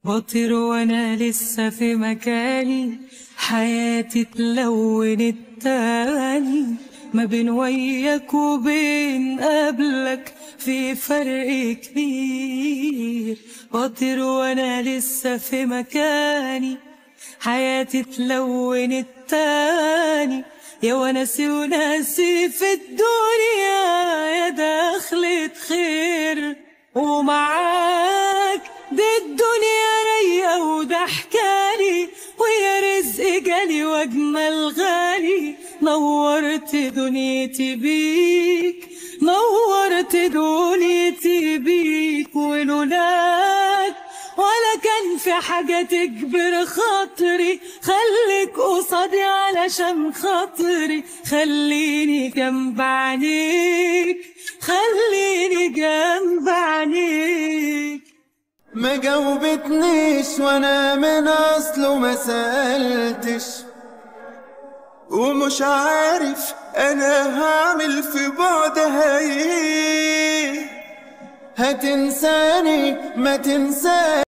بطير وانا لسه في مكاني حياتي اتلونت تاني ما بين وياك وبين قبلك في فرق كبير بطير وانا لسه في مكاني حياتي اتلونت تاني يا وناسي وناسي في الدنيا يا دخلة خير ومعاك دي الدنيا رايقة وده حكالي ويا رزق جالي واجمل غالي نورت دنيتي بيك نورت دنيتي بيك ولولاك ولا كان في حاجة تجبر خاطري خليك قصادي علشان خاطري خليني جنب عينيك خليني جنب عينيك ما جاوبتنيش وانا من اصله ما سألتش ومش عارف انا هعمل في بعدها ايه هتنساني ما تنساني